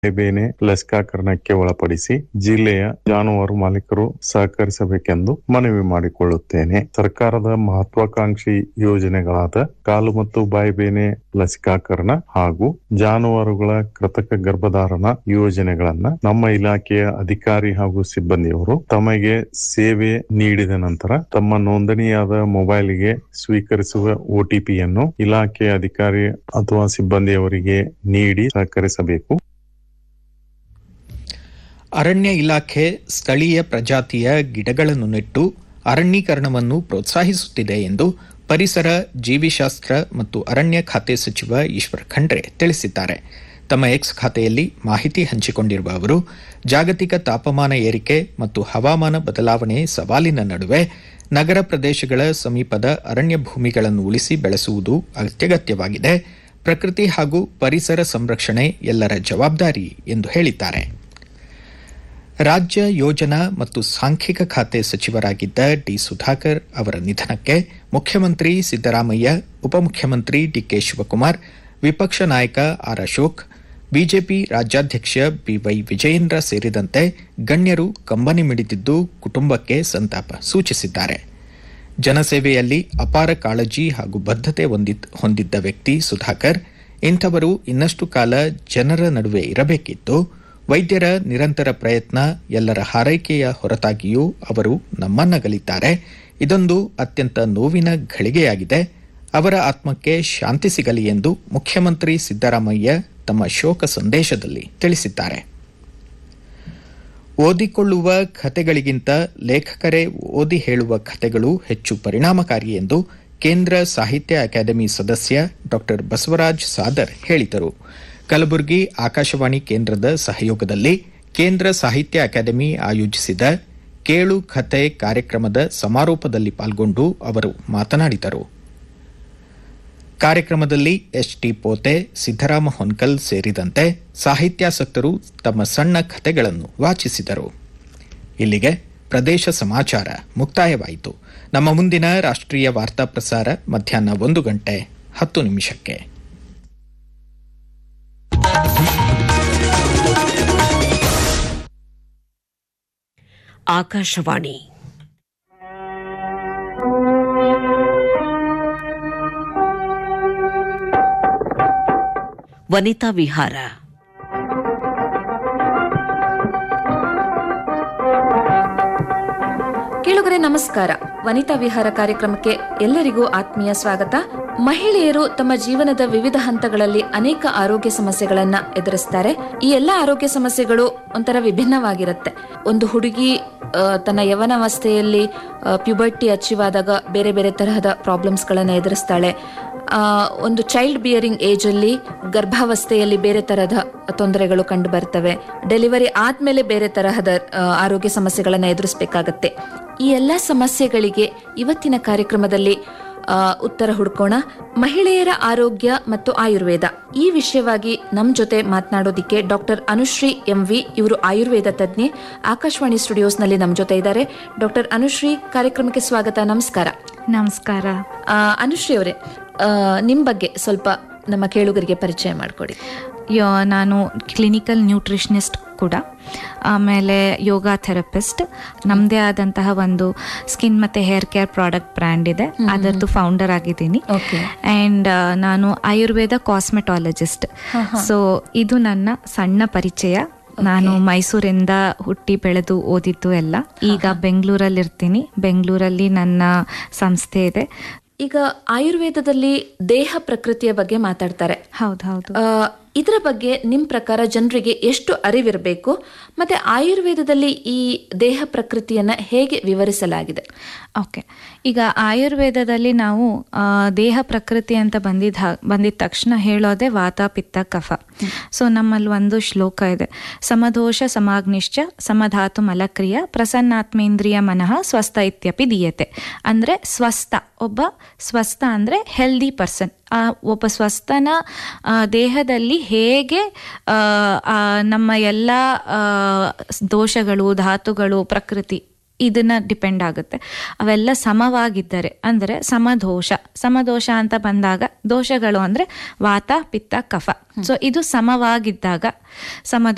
ಬೇನೆ ಲಸಿಕಾಕರಣಕ್ಕೆ ಒಳಪಡಿಸಿ ಜಿಲ್ಲೆಯ ಜಾನುವಾರು ಮಾಲೀಕರು ಸಹಕರಿಸಬೇಕೆಂದು ಮನವಿ ಮಾಡಿಕೊಳ್ಳುತ್ತೇನೆ ಸರ್ಕಾರದ ಮಹತ್ವಾಕಾಂಕ್ಷಿ ಯೋಜನೆಗಳಾದ ಕಾಲು ಮತ್ತು ಬಾಯಿಬೇನೆ ಲಸಿಕಾಕರಣ ಹಾಗೂ ಜಾನುವಾರುಗಳ ಕೃತಕ ಗರ್ಭಧಾರಣ ಯೋಜನೆಗಳನ್ನ ನಮ್ಮ ಇಲಾಖೆಯ ಅಧಿಕಾರಿ ಹಾಗೂ ಸಿಬ್ಬಂದಿಯವರು ತಮಗೆ ಸೇವೆ ನೀಡಿದ ನಂತರ ತಮ್ಮ ನೋಂದಣಿಯಾದ ಮೊಬೈಲ್ಗೆ ಸ್ವೀಕರಿಸುವ ಒಟಿಪಿಯನ್ನು ಇಲಾಖೆಯ ಅಧಿಕಾರಿ ಅಥವಾ ಸಿಬ್ಬಂದಿಯವರಿಗೆ ನೀಡಿ ಸಹಕರಿಸಬೇಕು ಅರಣ್ಯ ಇಲಾಖೆ ಸ್ಥಳೀಯ ಪ್ರಜಾತಿಯ ಗಿಡಗಳನ್ನು ನೆಟ್ಟು ಅರಣ್ಯೀಕರಣವನ್ನು ಪ್ರೋತ್ಸಾಹಿಸುತ್ತಿದೆ ಎಂದು ಪರಿಸರ ಜೀವಿಶಾಸ್ತ್ರ ಮತ್ತು ಅರಣ್ಯ ಖಾತೆ ಸಚಿವ ಈಶ್ವರ್ ಖಂಡ್ರೆ ತಿಳಿಸಿದ್ದಾರೆ ತಮ್ಮ ಎಕ್ಸ್ ಖಾತೆಯಲ್ಲಿ ಮಾಹಿತಿ ಹಂಚಿಕೊಂಡಿರುವ ಅವರು ಜಾಗತಿಕ ತಾಪಮಾನ ಏರಿಕೆ ಮತ್ತು ಹವಾಮಾನ ಬದಲಾವಣೆ ಸವಾಲಿನ ನಡುವೆ ನಗರ ಪ್ರದೇಶಗಳ ಸಮೀಪದ ಅರಣ್ಯ ಭೂಮಿಗಳನ್ನು ಉಳಿಸಿ ಬೆಳೆಸುವುದು ಅತ್ಯಗತ್ಯವಾಗಿದೆ ಪ್ರಕೃತಿ ಹಾಗೂ ಪರಿಸರ ಸಂರಕ್ಷಣೆ ಎಲ್ಲರ ಜವಾಬ್ದಾರಿ ಎಂದು ಹೇಳಿದ್ದಾರೆ ರಾಜ್ಯ ಯೋಜನಾ ಮತ್ತು ಸಾಂಖ್ಯಿಕ ಖಾತೆ ಸಚಿವರಾಗಿದ್ದ ಡಿ ಸುಧಾಕರ್ ಅವರ ನಿಧನಕ್ಕೆ ಮುಖ್ಯಮಂತ್ರಿ ಸಿದ್ದರಾಮಯ್ಯ ಉಪಮುಖ್ಯಮಂತ್ರಿ ಡಿಕೆ ಶಿವಕುಮಾರ್ ವಿಪಕ್ಷ ನಾಯಕ ಆರ್ ಅಶೋಕ್ ಬಿಜೆಪಿ ರಾಜ್ಯಾಧ್ಯಕ್ಷ ಬಿವೈ ವಿಜಯೇಂದ್ರ ಸೇರಿದಂತೆ ಗಣ್ಯರು ಕಂಬನಿ ಮಿಡಿದಿದ್ದು ಕುಟುಂಬಕ್ಕೆ ಸಂತಾಪ ಸೂಚಿಸಿದ್ದಾರೆ ಜನಸೇವೆಯಲ್ಲಿ ಅಪಾರ ಕಾಳಜಿ ಹಾಗೂ ಬದ್ಧತೆ ಹೊಂದಿದ್ದ ವ್ಯಕ್ತಿ ಸುಧಾಕರ್ ಇಂಥವರು ಇನ್ನಷ್ಟು ಕಾಲ ಜನರ ನಡುವೆ ಇರಬೇಕಿತ್ತು ವೈದ್ಯರ ನಿರಂತರ ಪ್ರಯತ್ನ ಎಲ್ಲರ ಹಾರೈಕೆಯ ಹೊರತಾಗಿಯೂ ಅವರು ನಮ್ಮನ್ನಗಲಿದ್ದಾರೆ ಇದೊಂದು ಅತ್ಯಂತ ನೋವಿನ ಘಳಿಗೆಯಾಗಿದೆ ಅವರ ಆತ್ಮಕ್ಕೆ ಶಾಂತಿ ಸಿಗಲಿ ಎಂದು ಮುಖ್ಯಮಂತ್ರಿ ಸಿದ್ದರಾಮಯ್ಯ ತಮ್ಮ ಶೋಕ ಸಂದೇಶದಲ್ಲಿ ತಿಳಿಸಿದ್ದಾರೆ ಓದಿಕೊಳ್ಳುವ ಕಥೆಗಳಿಗಿಂತ ಲೇಖಕರೇ ಓದಿ ಹೇಳುವ ಕಥೆಗಳು ಹೆಚ್ಚು ಪರಿಣಾಮಕಾರಿ ಎಂದು ಕೇಂದ್ರ ಸಾಹಿತ್ಯ ಅಕಾಡೆಮಿ ಸದಸ್ಯ ಡಾ ಬಸವರಾಜ್ ಸಾದರ್ ಹೇಳಿದರು ಕಲಬುರಗಿ ಆಕಾಶವಾಣಿ ಕೇಂದ್ರದ ಸಹಯೋಗದಲ್ಲಿ ಕೇಂದ್ರ ಸಾಹಿತ್ಯ ಅಕಾಡೆಮಿ ಆಯೋಜಿಸಿದ ಕೇಳು ಕಥೆ ಕಾರ್ಯಕ್ರಮದ ಸಮಾರೋಪದಲ್ಲಿ ಪಾಲ್ಗೊಂಡು ಅವರು ಮಾತನಾಡಿದರು ಕಾರ್ಯಕ್ರಮದಲ್ಲಿ ಎಚ್ಟಿ ಪೋತೆ ಸಿದ್ದರಾಮ ಹೊನ್ಕಲ್ ಸೇರಿದಂತೆ ಸಾಹಿತ್ಯಾಸಕ್ತರು ತಮ್ಮ ಸಣ್ಣ ಕಥೆಗಳನ್ನು ವಾಚಿಸಿದರು ಇಲ್ಲಿಗೆ ಪ್ರದೇಶ ಸಮಾಚಾರ ಮುಕ್ತಾಯವಾಯಿತು ನಮ್ಮ ಮುಂದಿನ ರಾಷ್ಟ್ರೀಯ ವಾರ್ತಾ ಪ್ರಸಾರ ಮಧ್ಯಾಹ್ನ ಒಂದು ಗಂಟೆ ಹತ್ತು ನಿಮಿಷಕ್ಕೆ ಆಕಾಶವಾಣಿ ವನಿತಾ ವಿಹಾರ ಕೇಳುಗರೆ ನಮಸ್ಕಾರ ವನಿತಾ ವಿಹಾರ ಕಾರ್ಯಕ್ರಮಕ್ಕೆ ಎಲ್ಲರಿಗೂ ಆತ್ಮೀಯ ಸ್ವಾಗತ ಮಹಿಳೆಯರು ತಮ್ಮ ಜೀವನದ ವಿವಿಧ ಹಂತಗಳಲ್ಲಿ ಅನೇಕ ಆರೋಗ್ಯ ಸಮಸ್ಯೆಗಳನ್ನ ಎದುರಿಸ್ತಾರೆ ಈ ಎಲ್ಲ ಆರೋಗ್ಯ ಸಮಸ್ಯೆಗಳು ಒಂಥರ ವಿಭಿನ್ನವಾಗಿರುತ್ತೆ ಒಂದು ಹುಡುಗಿ ತನ್ನ ಯವನಾವಸ್ಥೆಯಲ್ಲಿ ಪ್ಯುಬರ್ಟಿ ಅಚೀವ್ ಆದಾಗ ಬೇರೆ ಬೇರೆ ತರಹದ ಪ್ರಾಬ್ಲಮ್ಸ್ ಗಳನ್ನ ಎದುರಿಸ್ತಾಳೆ ಒಂದು ಚೈಲ್ಡ್ ಬಿಯರಿಂಗ್ ಏಜ್ ಅಲ್ಲಿ ಗರ್ಭಾವಸ್ಥೆಯಲ್ಲಿ ಬೇರೆ ತರಹದ ತೊಂದರೆಗಳು ಕಂಡು ಬರ್ತವೆ ಡೆಲಿವರಿ ಆದ್ಮೇಲೆ ಬೇರೆ ತರಹದ ಆರೋಗ್ಯ ಸಮಸ್ಯೆಗಳನ್ನ ಎದುರಿಸಬೇಕಾಗತ್ತೆ ಈ ಎಲ್ಲ ಸಮಸ್ಯೆಗಳಿಗೆ ಇವತ್ತಿನ ಕಾರ್ಯಕ್ರಮದಲ್ಲಿ ಉತ್ತರ ಹುಡ್ಕೋಣ ಮಹಿಳೆಯರ ಆರೋಗ್ಯ ಮತ್ತು ಆಯುರ್ವೇದ ಈ ವಿಷಯವಾಗಿ ನಮ್ ಜೊತೆ ಮಾತನಾಡೋದಿಕ್ಕೆ ಡಾಕ್ಟರ್ ಅನುಶ್ರೀ ಎಂ ವಿ ಇವರು ಆಯುರ್ವೇದ ತಜ್ಞೆ ಆಕಾಶವಾಣಿ ಸ್ಟುಡಿಯೋಸ್ ನಲ್ಲಿ ನಮ್ ಜೊತೆ ಇದ್ದಾರೆ ಡಾಕ್ಟರ್ ಅನುಶ್ರೀ ಕಾರ್ಯಕ್ರಮಕ್ಕೆ ಸ್ವಾಗತ ನಮಸ್ಕಾರ ನಮಸ್ಕಾರ ಅನುಶ್ರೀ ಅವರೇ ನಿಮ್ ಬಗ್ಗೆ ಸ್ವಲ್ಪ ನಮ್ಮ ಕೇಳುಗರಿಗೆ ಪರಿಚಯ ಮಾಡಿಕೊಡಿ ಯೋ ನಾನು ಕ್ಲಿನಿಕಲ್ ನ್ಯೂಟ್ರಿಷನಿಸ್ಟ್ ಕೂಡ ಆಮೇಲೆ ಯೋಗ ಥೆರಪಿಸ್ಟ್ ನಮ್ಮದೇ ಆದಂತಹ ಒಂದು ಸ್ಕಿನ್ ಮತ್ತು ಹೇರ್ ಕೇರ್ ಪ್ರಾಡಕ್ಟ್ ಬ್ರ್ಯಾಂಡ್ ಇದೆ ಅದರದ್ದು ಫೌಂಡರ್ ಆಗಿದ್ದೀನಿ ಆ್ಯಂಡ್ ನಾನು ಆಯುರ್ವೇದ ಕಾಸ್ಮೆಟಾಲಜಿಸ್ಟ್ ಸೊ ಇದು ನನ್ನ ಸಣ್ಣ ಪರಿಚಯ ನಾನು ಮೈಸೂರಿಂದ ಹುಟ್ಟಿ ಬೆಳೆದು ಓದಿದ್ದು ಎಲ್ಲ ಈಗ ಬೆಂಗಳೂರಲ್ಲಿ ಇರ್ತೀನಿ ಬೆಂಗಳೂರಲ್ಲಿ ನನ್ನ ಸಂಸ್ಥೆ ಇದೆ ಈಗ ಆಯುರ್ವೇದದಲ್ಲಿ ದೇಹ ಪ್ರಕೃತಿಯ ಬಗ್ಗೆ ಮಾತಾಡ್ತಾರೆ ಹೌದು ಹೌದು ಇದರ ಬಗ್ಗೆ ನಿಮ್ಮ ಪ್ರಕಾರ ಜನರಿಗೆ ಎಷ್ಟು ಅರಿವಿರಬೇಕು ಮತ್ತೆ ಆಯುರ್ವೇದದಲ್ಲಿ ಈ ದೇಹ ಪ್ರಕೃತಿಯನ್ನ ಹೇಗೆ ವಿವರಿಸಲಾಗಿದೆ ಓಕೆ ಈಗ ಆಯುರ್ವೇದದಲ್ಲಿ ನಾವು ದೇಹ ಪ್ರಕೃತಿ ಅಂತ ಬಂದಿದ್ದ ಬಂದಿದ ತಕ್ಷಣ ಹೇಳೋದೆ ವಾತ ಪಿತ್ತ ಕಫ ಸೊ ನಮ್ಮಲ್ಲಿ ಒಂದು ಶ್ಲೋಕ ಇದೆ ಸಮದೋಷ ಸಮಾಗ್ನಿಶ್ಚ ಸಮಧಾತು ಮಲಕ್ರಿಯ ಪ್ರಸನ್ನಾತ್ಮೇಂದ್ರಿಯ ಮನಃ ಸ್ವಸ್ಥ ಇತ್ಯಪಿ ದೀಯತೆ ಅಂದರೆ ಸ್ವಸ್ಥ ಒಬ್ಬ ಸ್ವಸ್ಥ ಅಂದರೆ ಹೆಲ್ದಿ ಪರ್ಸನ್ ಆ ಒಬ್ಬ ಸ್ವಸ್ಥನ ದೇಹದಲ್ಲಿ ಹೇಗೆ ನಮ್ಮ ಎಲ್ಲ ದೋಷಗಳು ಧಾತುಗಳು ಪ್ರಕೃತಿ ಇದನ್ನ ಡಿಪೆಂಡ್ ಆಗುತ್ತೆ ಅವೆಲ್ಲ ಸಮವಾಗಿದ್ದರೆ ಅಂದರೆ ಸಮದೋಷ ಸಮದೋಷ ಅಂತ ಬಂದಾಗ ದೋಷಗಳು ಅಂದರೆ ವಾತ ಪಿತ್ತ ಕಫ ಸೊ ಇದು ಸಮವಾಗಿದ್ದಾಗ ಸಮದೋಷ